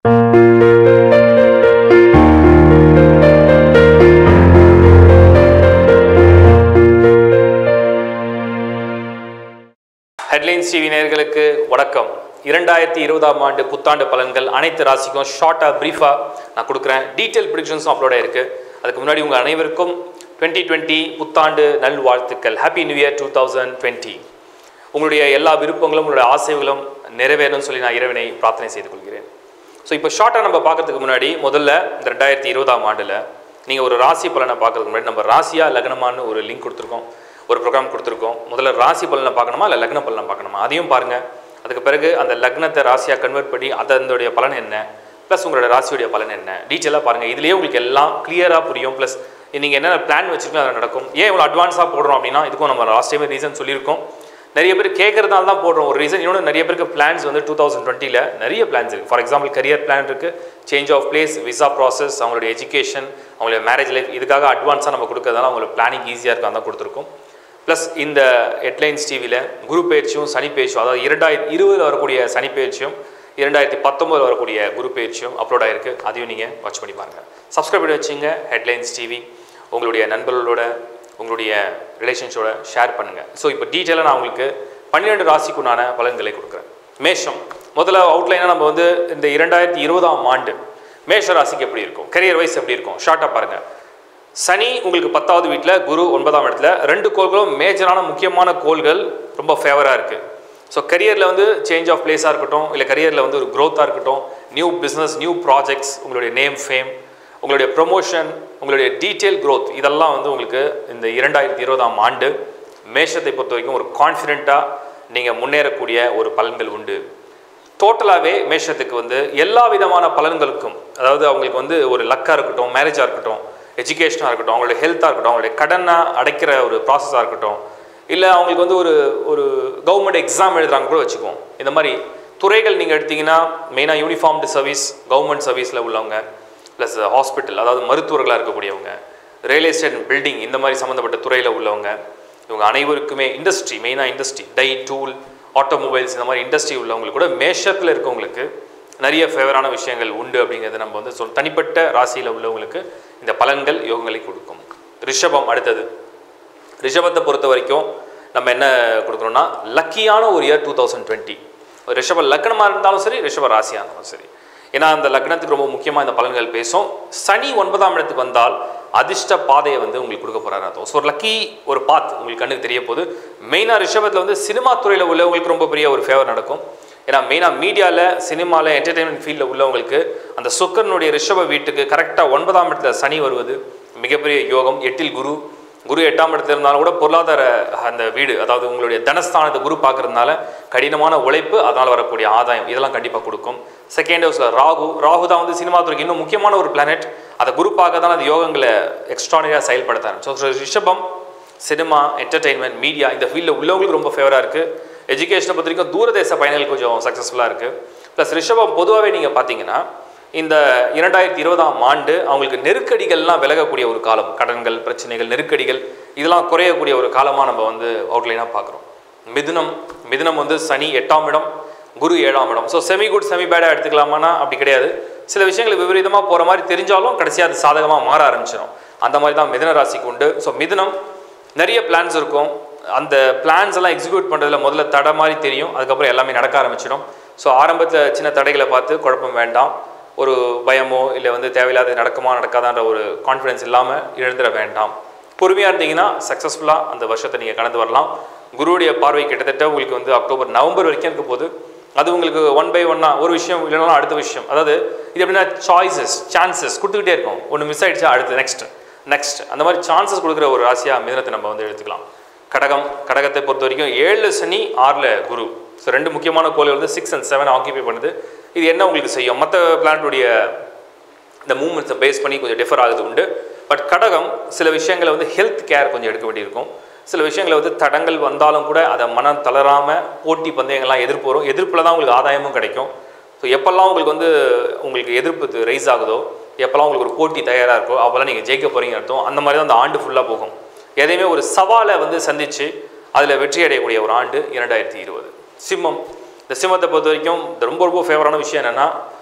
headlines TV நேயர்களுக்கு வணக்கம் இரண்டாயிரத்தி இருபதாம் ஆண்டு புத்தாண்டு பலன்கள் அனைத்து ராசிக்கும் ஷார்ட்டாக ப்ரீஃபாக நான் கொடுக்குறேன் டீட்டெயில் ப்ரிடிக்ஷன்ஸும் அப்லோட் ஆயிருக்கு அதுக்கு முன்னாடி உங்கள் அனைவருக்கும் டுவெண்ட்டி டுவெண்ட்டி புத்தாண்டு நல்வாழ்த்துக்கள் happy new year two thousand twenty உங்களுடைய எல்லா விருப்பங்களும் உங்களுடைய ஆசைகளும் நிறைவேறும்னு சொல்லி நான் இறைவனை பிரார்த்தனை செய்து கொள்கிறேன் ஸோ இப்போ ஷார்ட்டாக நம்ம பார்க்கறதுக்கு முன்னாடி முதல்ல இந்த ரெண்டாயிரத்தி இருபதாம் ஆண்டில் நீங்கள் ஒரு ராசி பலனை பார்க்கறதுக்கு முன்னாடி நம்ம ராசியா லக்னமான்னு ஒரு லிங்க் கொடுத்துருக்கோம் ஒரு ப்ரோக்ராம் கொடுத்துருக்கோம் முதல்ல ராசி பலனை பார்க்கணுமா இல்லை லக்ன பலனை பார்க்கணுமா அதையும் பாருங்கள் அதுக்கு பிறகு அந்த லக்னத்தை ராசியாக கன்வெர்ட் பண்ணி அதனுடைய பலன் என்ன ப்ளஸ் உங்களோட ராசியுடைய பலன் என்ன டீட்டெயிலாக பாருங்கள் இதுலேயே உங்களுக்கு எல்லாம் கிளியராக புரியும் ப்ளஸ் நீங்கள் என்னென்ன பிளான் வச்சுருக்கீங்க அது நடக்கும் ஏன் இவ்வளோ அட்வான்ஸாக போடுறோம் அப்படின்னா இதுக்கும் நம்ம லாஸ்ட் டைம் ரீசன் சொல்லியிருக்கோம் நிறைய பேர் கேட்கறதால தான் போடுறோம் ஒரு ரீசன் இன்னொன்று நிறைய பேருக்கு பிளான்ஸ் வந்து டூ தௌசண்ட் டுவெண்ட்டியில் நிறைய பிளான்ஸ் இருக்குது ஃபார் எக்ஸாம்பிள் கரியர் பிளான் இருக்குது change of place visa process அவங்களுடைய எஜுகேஷன் அவங்களுடைய மேரேஜ் லைஃப் இதுக்காக அட்வான்ஸாக நம்ம கொடுக்கறதால அவங்களுக்கு பிளானிங் ஈஸியாக இருக்கும் தான் கொடுத்துருக்கோம் ப்ளஸ் இந்த ஹெட்லைன்ஸ் டிவியில் குரு பயிற்சியும் சனி பயிற்சியும் அதாவது இரண்டாயிரத்தி இருபதில் வரக்கூடிய சனி பயிற்சியும் இரண்டாயிரத்தி பத்தொம்பதில் வரக்கூடிய குரு பயிற்சியும் அப்லோட் ஆயிருக்கு அதையும் நீங்கள் வாட்ச் பண்ணி பாருங்கள் சப்ஸ்கிரைப் பண்ணி வச்சுங்க ஹெட்லைன்ஸ் டிவி உங்களுடைய நண்பர்களோட உங்களுடைய ரிலேஷன்ஸோட ஷேர் பண்ணுங்கள் ஸோ இப்போ டீட்டெயிலாக நான் உங்களுக்கு பன்னிரெண்டு ராசிக்குண்டான பலன்களை கொடுக்குறேன் மேஷம் முதல்ல அவுட்லைனாக நம்ம வந்து இந்த இரண்டாயிரத்தி இருபதாம் ஆண்டு மேஷ ராசிக்கு எப்படி இருக்கும் கரியர் வைஸ் எப்படி இருக்கும் ஷார்ட்டாக பாருங்கள் சனி உங்களுக்கு பத்தாவது வீட்டில் குரு ஒன்பதாம் இடத்துல ரெண்டு கோள்களும் மேஜரான முக்கியமான கோள்கள் ரொம்ப ஃபேவராக இருக்குது ஸோ கரியரில் வந்து சேஞ்ச் ஆஃப் பிளேஸாக இருக்கட்டும் இல்லை கரியரில் வந்து ஒரு க்ரோத்தாக இருக்கட்டும் நியூ பிஸ்னஸ் நியூ ப்ராஜெக்ட்ஸ் உங்களுடைய நேம் ஃபேம் உங்களுடைய ப்ரொமோஷன் உங்களுடைய டீட்டெயில் growth இதெல்லாம் வந்து உங்களுக்கு இந்த இரண்டாயிரத்தி இருபதாம் ஆண்டு மேஷத்தை பொறுத்த வரைக்கும் ஒரு கான்ஃபிடென்ட்டாக நீங்கள் முன்னேறக்கூடிய ஒரு பலன்கள் உண்டு டோட்டலாகவே மேஷத்துக்கு வந்து எல்லா விதமான பலன்களுக்கும் அதாவது அவங்களுக்கு வந்து ஒரு லக்காக இருக்கட்டும் மேரேஜாக இருக்கட்டும் எஜுகேஷனாக இருக்கட்டும் அவங்களுடைய ஹெல்த்தாக இருக்கட்டும் அவங்களுடைய கடனை அடைக்கிற ஒரு ப்ராசஸாக இருக்கட்டும் இல்லை அவங்களுக்கு வந்து ஒரு ஒரு கவர்மெண்ட் எக்ஸாம் எழுதுறாங்க கூட வச்சுக்குவோம் இந்த மாதிரி துறைகள் நீங்கள் எடுத்தீங்கன்னா மெயினாக யூனிஃபார்ம்டு சர்வீஸ் கவர்மெண்ட் சர்வீஸில் உள்ளவங்க ப்ளஸ் ஹாஸ்பிட்டல் அதாவது மருத்துவர்களாக இருக்கக்கூடியவங்க ரியல் எஸ்டேட் பில்டிங் இந்த மாதிரி சம்மந்தப்பட்ட துறையில் உள்ளவங்க இவங்க அனைவருக்குமே இண்டஸ்ட்ரி மெயினாக இண்டஸ்ட்ரி டை டூல் ஆட்டோமொபைல்ஸ் இந்த மாதிரி இண்டஸ்ட்ரி உள்ளவங்களுக்கு கூட மேஷத்தில் இருக்கவங்களுக்கு நிறைய ஃபேவரான விஷயங்கள் உண்டு அப்படிங்கிறத நம்ம வந்து சொல் தனிப்பட்ட ராசியில் உள்ளவங்களுக்கு இந்த பலன்கள் யோகங்களை கொடுக்கும் ரிஷபம் அடுத்தது ரிஷபத்தை பொறுத்த வரைக்கும் நம்ம என்ன கொடுக்குறோம்னா லக்கியான ஒரு இயர் டூ தௌசண்ட் டுவெண்ட்டி ரிஷப லக்னமாக இருந்தாலும் சரி ரிஷப ராசியாக இருந்தாலும் சரி ஏன்னா அந்த லக்னத்துக்கு ரொம்ப முக்கியமாக இந்த பலன்கள் பேசும் சனி ஒன்பதாம் இடத்துக்கு வந்தால் அதிர்ஷ்ட பாதையை வந்து உங்களுக்கு கொடுக்க போகிறாரு அர்த்தம் ஸோ ஒரு லக்கி ஒரு பாத் உங்களுக்கு கண்ணுக்கு தெரிய போகுது மெயினாக ரிஷபத்தில் வந்து சினிமா துறையில் உள்ளவங்களுக்கு ரொம்ப பெரிய ஒரு ஃபேவர் நடக்கும் ஏன்னா மெயினாக மீடியாவில் சினிமாவில் என்டர்டெயின்மெண்ட் ஃபீல்டில் உள்ளவங்களுக்கு அந்த சுக்கரனுடைய ரிஷப வீட்டுக்கு கரெக்டாக ஒன்பதாம் இடத்துல சனி வருவது மிகப்பெரிய யோகம் எட்டில் குரு குரு எட்டாம் இடத்துல இருந்தாலும் கூட பொருளாதார அந்த வீடு அதாவது உங்களுடைய தனஸ்தானத்தை குரு பார்க்கறதுனால கடினமான உழைப்பு அதனால் வரக்கூடிய ஆதாயம் இதெல்லாம் கண்டிப்பாக கொடுக்கும் செகண்ட் ஹவுஸில் ராகு ராகு தான் வந்து சினிமா துறைக்கு இன்னும் முக்கியமான ஒரு பிளானட் அதை குரு பார்க்க தான் அது யோகங்களை எக்ஸ்ட்ரானியாக செயல்படுத்த ஆரம்பிச்சோம் ஸோ ரிஷபம் சினிமா என்டர்டெயின்மெண்ட் மீடியா இந்த ஃபீல்டில் உள்ளவங்களுக்கு ரொம்ப ஃபேவராக இருக்குது எஜுகேஷனை பொறுத்த வரைக்கும் தூரதேச பயணிகள் கொஞ்சம் சக்ஸஸ்ஃபுல்லாக இருக்குது ப்ளஸ் ரிஷபம் பொதுவாகவே நீங்கள் பார்த்தீங்கன்னா இந்த இரண்டாயிரத்தி இருபதாம் ஆண்டு அவங்களுக்கு நெருக்கடிகள்லாம் விலகக்கூடிய ஒரு காலம் கடன்கள் பிரச்சனைகள் நெருக்கடிகள் இதெல்லாம் குறையக்கூடிய ஒரு காலமாக நம்ம வந்து அவுட்லைனாக பார்க்குறோம் மிதுனம் மிதுனம் வந்து சனி எட்டாம் இடம் குரு ஏழாம் இடம் ஸோ செமி குட் செமி பேடாக எடுத்துக்கலாமான்னா அப்படி கிடையாது சில விஷயங்கள் விபரீதமாக போகிற மாதிரி தெரிஞ்சாலும் கடைசியாக அது சாதகமாக மாற ஆரம்பிச்சிடும் அந்த மாதிரி தான் மிதுன ராசிக்கு உண்டு ஸோ மிதுனம் நிறைய பிளான்ஸ் இருக்கும் அந்த பிளான்ஸ் எல்லாம் எக்ஸிக்யூட் பண்ணுறதுல முதல்ல தடை மாதிரி தெரியும் அதுக்கப்புறம் எல்லாமே நடக்க ஆரம்பிச்சிடும் ஸோ ஆரம்பத்தில் சின்ன தடைகளை பார்த்து குழப்பம் வேண்டாம் ஒரு பயமோ இல்லை வந்து தேவையில்லாத நடக்குமா நடக்காதான்ற ஒரு கான்ஃபிடன்ஸ் இல்லாமல் இழந்துட வேண்டாம் பொறுமையாக இருந்தீங்கன்னா சக்ஸஸ்ஃபுல்லாக அந்த வருஷத்தை நீங்கள் கடந்து வரலாம் குருவுடைய பார்வை கிட்டத்தட்ட உங்களுக்கு வந்து அக்டோபர் நவம்பர் வரைக்கும் இருக்க போது அது உங்களுக்கு ஒன் பை ஒன்னாக ஒரு விஷயம் இல்லைனாலும் அடுத்த விஷயம் அதாவது இது எப்படின்னா சாய்ஸஸ் சான்சஸ் கொடுத்துக்கிட்டே இருக்கும் ஒன்று மிஸ் ஆயிடுச்சா அடுத்து நெக்ஸ்ட் நெக்ஸ்ட் அந்த மாதிரி சான்சஸ் கொடுக்குற ஒரு ராசியாக மிதனத்தை நம்ம வந்து எடுத்துக்கலாம் கடகம் கடகத்தை பொறுத்த வரைக்கும் ஏழு சனி ஆறில் குரு ஸோ ரெண்டு முக்கியமான கோள்கள் வந்து சிக்ஸ் அண்ட் செவன் ஆக்கியபை பண்ணுது இது என்ன உங்களுக்கு செய்யும் மற்ற பிளானட்டுடைய இந்த மூமெண்ட்ஸை பேஸ் பண்ணி கொஞ்சம் டிஃபர் ஆகுது உண்டு பட் கடகம் சில விஷயங்களை வந்து ஹெல்த் கேர் கொஞ்சம் எடுக்க வேண்டியிருக்கும் சில விஷயங்களை வந்து தடங்கள் வந்தாலும் கூட அதை மனம் தளராமல் போட்டி பந்தயங்கள்லாம் எதிர்ப்பு வரும் எதிர்ப்பில் தான் உங்களுக்கு ஆதாயமும் கிடைக்கும் ஸோ எப்போல்லாம் உங்களுக்கு வந்து உங்களுக்கு எதிர்ப்பு ரைஸ் ஆகுதோ எப்போல்லாம் உங்களுக்கு ஒரு போட்டி தயாராக இருக்கோ அப்போல்லாம் நீங்கள் ஜெயிக்க போகிறீங்க அர்த்தம் அந்த மாதிரி தான் அந்த ஆண்டு ஃபுல்லாக போகும் எதையுமே ஒரு சவாலை வந்து சந்தித்து அதில் வெற்றி அடையக்கூடிய ஒரு ஆண்டு இரண்டாயிரத்தி இருபது சிம்மம் இந்த சிம்மத்தை பொறுத்த வரைக்கும் இந்த ரொம்ப ரொம்ப ஃபேவரான விஷயம் என்னென்னா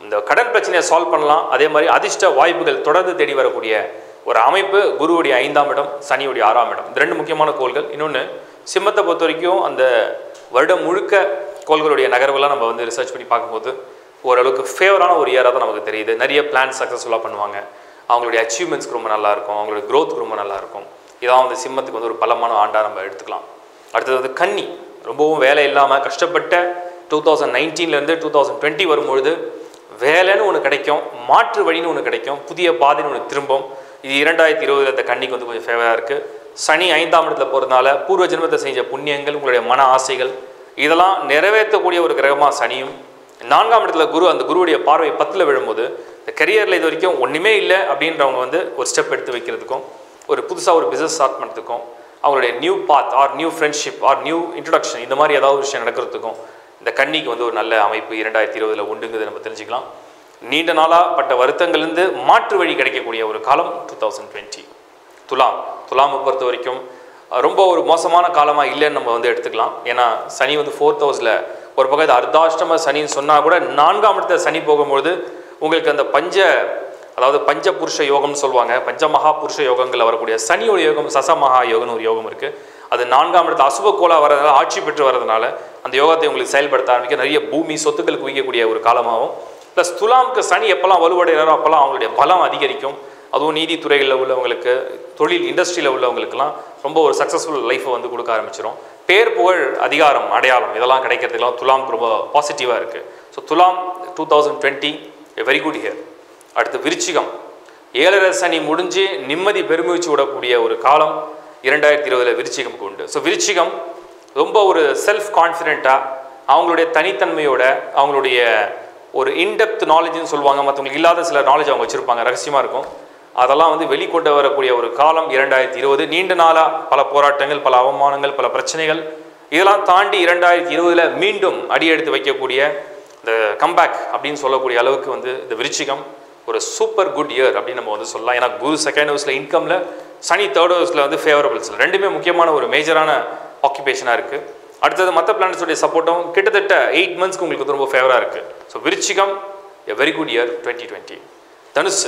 இந்த கடன் பிரச்சனையை சால்வ் பண்ணலாம் அதே மாதிரி அதிர்ஷ்ட வாய்ப்புகள் தொடர்ந்து தேடி வரக்கூடிய ஒரு அமைப்பு குருவுடைய ஐந்தாம் இடம் சனியுடைய ஆறாம் இடம் இந்த ரெண்டு முக்கியமான கோள்கள் இன்னொன்று சிம்மத்தை பொறுத்த வரைக்கும் அந்த வருடம் முழுக்க கோள்களுடைய நகர்வுலாம் நம்ம வந்து ரிசர்ச் பண்ணி பார்க்கும்போது ஓரளவுக்கு ஃபேவரான ஒரு இயராக தான் நமக்கு தெரியுது நிறைய பிளான் சக்ஸஸ்ஃபுல்லாக பண்ணுவாங்க அவங்களுடைய அச்சீவ்மெண்ட்ஸ்க்கு ரொம்ப நல்லா இருக்கும் அவங்களுடைய க்ரோத்துக்கு ரொம்ப நல்லா இருக்கும் இதான் வந்து சிம்மத்துக்கு வந்து ஒரு பலமான ஆண்டாக நம்ம எடுத்துக்கலாம் அடுத்தது வந்து கன்னி ரொம்பவும் வேலை இல்லாமல் கஷ்டப்பட்ட டூ தௌசண்ட் நைன்டீன்லேருந்து டூ தௌசண்ட் டுவெண்ட்டி வரும்பொழுது வேலைன்னு ஒன்று கிடைக்கும் மாற்று வழின்னு ஒன்று கிடைக்கும் புதிய பாதைன்னு ஒன்று திரும்பும் இது இரண்டாயிரத்தி இருபதுல இந்த கன்னிக்கு வந்து கொஞ்சம் ஃபேவராக இருக்குது சனி ஐந்தாம் இடத்துல போகிறதுனால பூர்வ ஜென்மத்தை செஞ்ச புண்ணியங்கள் உங்களுடைய மன ஆசைகள் இதெல்லாம் நிறைவேற்றக்கூடிய ஒரு கிரகமாக சனியும் நான்காம் இடத்துல குரு அந்த குருவுடைய பார்வை பத்தில் விழும்போது இந்த கரியரில் இது வரைக்கும் ஒன்றுமே இல்லை அப்படின்றவங்க வந்து ஒரு ஸ்டெப் எடுத்து வைக்கிறதுக்கும் ஒரு புதுசாக ஒரு பிஸ்னஸ் ஸ்டார்ட் பண்ணுறதுக்கும் அவங்களுடைய new path or new friendship or new introduction இந்த மாதிரி ஏதாவது ஒரு விஷயம் நடக்கிறதுக்கும் இந்த கன்னிக்கு வந்து ஒரு நல்ல அமைப்பு இரண்டாயிரத்தி இருபதில் உண்டுங்கிறத நம்ம தெரிஞ்சுக்கலாம் நீண்ட நாளாக பட்ட வருத்தங்கள்லேருந்து மாற்று வழி கிடைக்கக்கூடிய ஒரு காலம் டூ தௌசண்ட் டுவெண்ட்டி துலாம் துலாமை பொறுத்த வரைக்கும் அஹ், ரொம்ப ஒரு மோசமான காலமாக இல்லைன்னு நம்ம வந்து எடுத்துக்கலாம் ஏன்னா சனி வந்து ஃபோர்த் ஹவுஸில் ஒரு பக்கம் இது அர்த்தாஷ்டம சனின்னு சொன்னால் கூட நான்காம் இடத்துல சனி போகும்பொழுது உங்களுக்கு அந்த பஞ்ச அதாவது பஞ்ச புருஷ யோகம்னு சொல்லுவாங்க பஞ்ச மகா புருஷ யோகங்களில் வரக்கூடிய சனியோட யோகம் சசமகா யோகம்னு ஒரு யோகம் இருக்குது அது நான்காம் இடத்துல அசுப கோலா வரதுனால ஆட்சி பெற்று வரதுனால அந்த யோகத்தை உங்களுக்கு செயல்படுத்த ஆரம்பிக்க நிறைய பூமி சொத்துக்கள் குவிக்கக்கூடிய ஒரு காலமாகவும் ப்ளஸ் துலாமுக்கு சனி எப்போல்லாம் வலுவடைகிறாரோ அப்போல்லாம் அவங்களுடைய பலம் அதிகரிக்கும் அதுவும் நீதித்துறைகளில் உள்ளவங்களுக்கு தொழில் இண்டஸ்ட்ரியில் உள்ளவங்களுக்குலாம் ரொம்ப ஒரு சக்ஸஸ்ஃபுல் லைஃப்பை வந்து கொடுக்க ஆரம்பிச்சிடும் பேர் புகழ் அதிகாரம் அடையாளம் இதெல்லாம் கிடைக்கிறதுக்கெல்லாம் துலாமுக்கு ரொம்ப பாசிட்டிவாக இருக்குது ஸோ துலாம் two thousand twenty very good year அடுத்து விருச்சிகம் ஏழரை சனி முடிஞ்சு நிம்மதி பெருமூச்சு விடக்கூடிய ஒரு காலம் இரண்டாயிரத்தி இருபதில் விருச்சிகம்க்கு உண்டு ஸோ விருச்சிகம் ரொம்ப ஒரு செல்ஃப் கான்ஃபிடென்ட்டாக அவங்களுடைய தனித்தன்மையோட அவங்களுடைய ஒரு இன்டெப்த் நாலேஜ்னு சொல்லுவாங்க மற்றவங்களுக்கு இல்லாத சில நாலேஜ் அவங்க வச்சுருப்பாங்க ரகசியமாக இருக்கும் அதெல்லாம் வந்து வெளிக்கொண்டு வரக்கூடிய ஒரு காலம் இரண்டாயிரத்தி இருபது நீண்ட நாளாக பல போராட்டங்கள் பல அவமானங்கள் பல பிரச்சனைகள் இதெல்லாம் தாண்டி இரண்டாயிரத்தி இருபதில் மீண்டும் அடியெடுத்து வைக்கக்கூடிய இந்த கம்பேக் அப்படின்னு சொல்லக்கூடிய அளவுக்கு வந்து இந்த விருச்சிகம் ஒரு சூப்பர் குட் இயர் அப்படின்னு நம்ம வந்து சொல்லலாம் ஏன்னா குரு செகண்ட் ஹவுஸில் இன்கமில் சனி தேர்ட் ஹவுஸில் வந்து ஃபேவரபிள்ஸ் ரெண்டுமே முக்கியமான ஒரு மேஜரான ஆக்குபேஷனாக இருக்குது அடுத்தது மற்ற பிளானட்ஸுடைய சப்போர்ட்டும் கிட்டத்தட்ட எயிட் மந்த்ஸ்க்கு உங்களுக்கு வந்து ரொம்ப ஃபேவராக இருக்குது ஸோ விருச்சிகம் a very good year twenty twenty தனுசு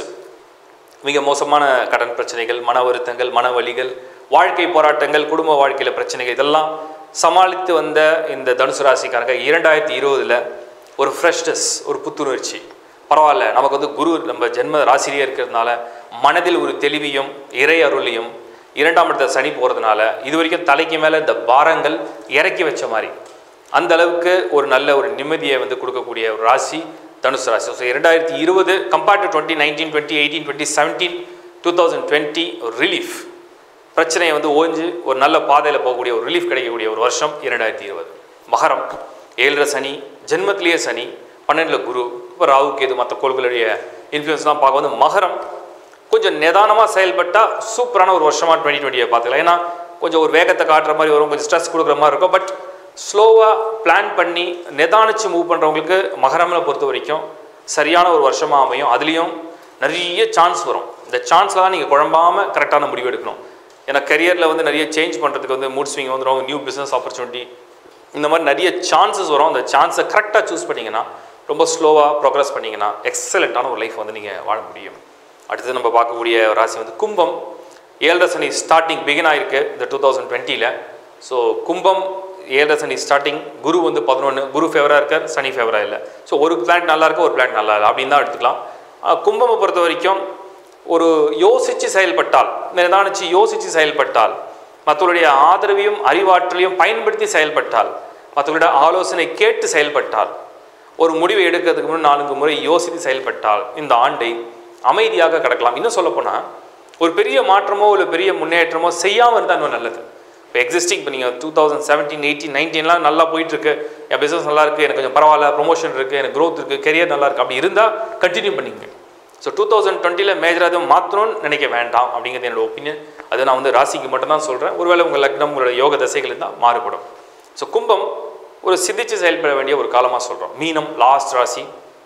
மிக மோசமான கடன் பிரச்சனைகள் மன வருத்தங்கள் மன வலிகள் வாழ்க்கை போராட்டங்கள் குடும்ப வாழ்க்கையில் பிரச்சனைகள் இதெல்லாம் சமாளித்து வந்த இந்த தனுசு ராசிக்காரங்க இரண்டாயிரத்தி இருபதில் ஒரு ஃப்ரெஷ்னஸ் ஒரு புத்துணர்ச்சி பரவாயில்ல நமக்கு வந்து குரு நம்ம ஜென்ம ராசிலேயே இருக்கிறதுனால மனதில் ஒரு தெளிவையும் இறை அருளையும் இரண்டாம் இடத்துல சனி போகிறதுனால இது வரைக்கும் தலைக்கு மேலே இந்த பாரங்கள் இறக்கி வச்ச மாதிரி அந்த அளவுக்கு ஒரு நல்ல ஒரு நிம்மதியை வந்து கொடுக்கக்கூடிய ஒரு ராசி தனுசு ராசி ஸோ இரண்டாயிரத்தி இருபது compared to twenty nineteen twenty eighteen twenty seventeen two thousand twenty ஒரு ரிலீஃப் பிரச்சனையை வந்து ஓஞ்சு ஒரு நல்ல பாதையில் போகக்கூடிய ஒரு ரிலீஃப் கிடைக்கக்கூடிய ஒரு வருஷம் இரண்டாயிரத்தி இருபது மகரம் ஏழரை சனி ஜென்மத்திலேயே சனி பன்னெண்டில் குரு இப்போ ராகு கேது மற்ற கோள்களுடைய இன்ஃப்ளூயன்ஸ்லாம் பார்க்க வந்து மகரம் கொஞ்சம் நிதானமாக செயல்பட்டால் சூப்பரான ஒரு வருஷமாக டுவெண்ட்டி டுவெண்ட்டியை பார்த்துக்கலாம் ஏன்னா கொஞ்சம் ஒரு வேகத்தை காட்டுற மாதிரி வரும் கொஞ்சம் ஸ்ட்ரெஸ் கொடுக்குற மாதிரி இருக்கும் பட் ஸ்லோவாக பிளான் பண்ணி நிதானிச்சு மூவ் பண்ணுறவங்களுக்கு மகரமில் பொறுத்த வரைக்கும் சரியான ஒரு வருஷமாக அமையும் அதுலேயும் நிறைய சான்ஸ் வரும் இந்த சான்ஸில் தான் நீங்கள் குழம்பாமல் கரெக்டான முடிவு எடுக்கணும் ஏன்னா கரியரில் வந்து நிறைய சேஞ்ச் பண்ணுறதுக்கு வந்து மூட் ஸ்விங் வந்துடும் நியூ பிஸ்னஸ் ஆப்பர்ச்சுனிட்டி இந்த மாதிரி நிறைய சான்சஸ் வரும் அந்த சான்ஸை கரெக்டாக சூஸ் பண்ணிங்கன்னா ரொம்ப ஸ்லோவாக ப்ரோக்ரஸ் பண்ணிங்கன்னா எக்ஸலண்ட்டான ஒரு லைஃப் வந்து நீங்கள் வாழ முடியும் அடுத்தது நம்ம பார்க்கக்கூடிய ராசி வந்து கும்பம் ஏழரை சனி ஸ்டார்டிங் பிகின் ஆயிருக்கு இந்த டூ தௌசண்ட் டுவெண்ட்டியில் ஸோ கும்பம் ஏழரை சனி ஸ்டார்டிங் குரு வந்து பதினொன்று குரு ஃபேவராக இருக்கார் சனி ஃபேவராக இல்லை ஸோ ஒரு பிளான் நல்லா இருக்கு ஒரு பிளான் நல்லா இல்லை அப்படின்னு தான் எடுத்துக்கலாம் ஆஹ் கும்பமை பொறுத்த வரைக்கும் ஒரு யோசித்து செயல்பட்டால் நிதானிச்சு யோசித்து செயல்பட்டால் மற்றவருடைய ஆதரவையும் அறிவாற்றலையும் பயன்படுத்தி செயல்பட்டால் மற்றவருடைய ஆலோசனை கேட்டு செயல்பட்டால் ஒரு முடிவை எடுக்கிறதுக்கு முன்னாடி நான்கு முறை யோசித்து செயல்பட்டால் இந்த ஆண்டை அமைதியாக கடக்கலாம் இன்னும் சொல்லப்போனால் ஒரு பெரிய மாற்றமோ இல்லை பெரிய முன்னேற்றமோ செய்யாமல் இருந்தால் இன்னும் நல்லது இப்போ எக்ஸிஸ்டிங் இப்போ நீங்கள் டூ தௌசண்ட் செவன்டீன் எயிட்டீன் நைன்டீன்லாம் நல்லா போயிட்டுருக்கு என் பிஸ்னஸ் நல்லா இருக்குது எனக்கு கொஞ்சம் பரவாயில்ல ப்ரொமோஷன் இருக்குது எனக்கு growth இருக்குது கெரியர் நல்லா இருக்குது அப்படி இருந்தால் கண்டினியூ பண்ணிங்க ஸோ டூ தௌசண்ட் டுவெண்ட்டியில் மேஜராக எதுவும் மாற்றணும்னு நினைக்க வேண்டாம் அப்படிங்கிறது என்னோட ஒப்பீனியன் அது நான் வந்து ராசிக்கு மட்டும்தான் சொல்கிறேன் ஒருவேளை உங்கள் லக்னம் உங்களோட யோக தசைகள் இருந்தால் மாறுபடும் ஸோ கும்பம் ஒரு சிந்திச்சு செயல்பட வேண்டிய ஒரு காலமாக சொல்கிறோம் மீனம் லாஸ்ட் ராசி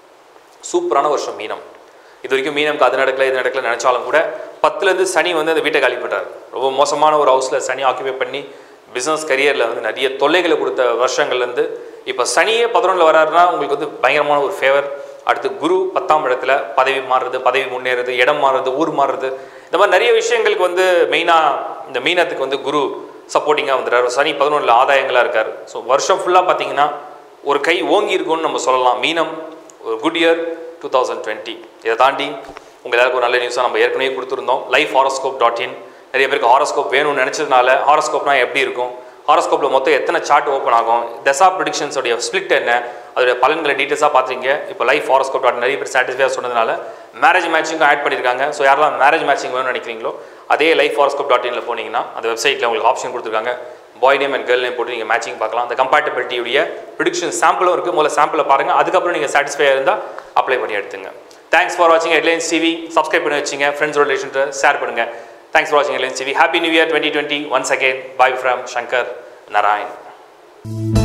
சூப்பரான வருஷம் மீனம் இது வரைக்கும் மீனம்க்கு அது நடக்கல இது நடக்கல நினச்சாலும் கூட பத்துலேருந்து சனி வந்து அந்த வீட்டை காலி பண்ணுறாரு ரொம்ப மோசமான ஒரு ஹவுஸில் சனி ஆக்கிபை பண்ணி பிஸ்னஸ் கரியரில் வந்து நிறைய தொல்லைகளை கொடுத்த வருஷங்கள்லேருந்து இப்போ சனியே பதினொன்றில் வராருன்னா உங்களுக்கு வந்து பயங்கரமான ஒரு ஃபேவர் அடுத்து குரு பத்தாம் இடத்துல பதவி மாறுறது பதவி முன்னேறுது இடம் மாறுறது ஊர் மாறுறது இந்த மாதிரி நிறைய விஷயங்களுக்கு வந்து மெயினாக இந்த மீனத்துக்கு வந்து குரு சப்போர்ட்டிங்காக வந்துடுறாரு சனி பதினொன்றில் ஆதாயங்களாக இருக்கார் ஸோ வருஷம் ஃபுல்லாக பார்த்தீங்கன்னா ஒரு கை ஓங்கி இருக்கும்னு நம்ம சொல்லலாம் மீனம் ஒரு good year two thousand twenty இதை தாண்டி உங்கள் எல்லாருக்கும் ஒரு நல்ல நியூஸாக நம்ம ஏற்கனவே கொடுத்துருந்தோம் லைஃப் ஹாரோஸ்கோப் டாட் இன் நிறைய பேருக்கு ஹாரோஸ்கோப் வேணும்னு நினச்சதுனால ஹாரோஸ்கோப்னா எப்படி இருக்கும் ஹாரோஸ்கோப்பில் மொத்தம் எத்தனை சார்ட் ஓப்பன் ஆகும் தசா ப்ரிடிக்ஷன்ஸோடைய ஸ்பிளிட் என்ன அதோடைய பலன்களை டீட்டெயில்ஸாக பார்த்துருங்க இப்போ லைஃப் ஹாரோஸ்கோப் டாட் நிறைய பேர் சாட்டிஸ்ஃபையாக சொன்னதுனால மேரேஜ் மேட்சிங்கும் ஆட் பண்ணியிருக்காங்க ஸோ யாரெல்லாம் மேரேஜ் மேட்சிங் வேணும்னு நினைக்கிறீங்களோ அதே லைஃப் ஹாரோஸ்கோப் டாட் இனில் போனீங்கன்னா அந்த வெப்சைட்டில் உங்களுக்கு ஆப்ஷன் கொடுத்துருக்காங்க boy name and girl name போட்டு நீங்கள் மேட்சிங் பார்க்கலாம் அந்த கம்பேட்டபிலிட்டியுடைய ப்ரிடிக்ஷன் சாம்பிளும் இருக்குது முதல்ல சாம்பிளை பாருங்கள் அதுக்கப்புறம் நீங்கள் சாட்டிஸ்ஃபையாக இருந்தால் அப்ளை பண்ணி எடுத்துங்க தேங்க்ஸ் ஃபார் வாட்சிங் ஹெட்லைன்ஸ் டிவி சப்ஸ்கிரைப் பண்ணி வச்சிங்க ஃப்ரெண்ட்ஸ் ரிலேஷன்ட்டு ஷேர் பண்ணுங்கள் தேங்க்ஸ் ஃபார் வாட்சிங் headlines TV happy new year twenty twenty once again bye from Shankar Narayan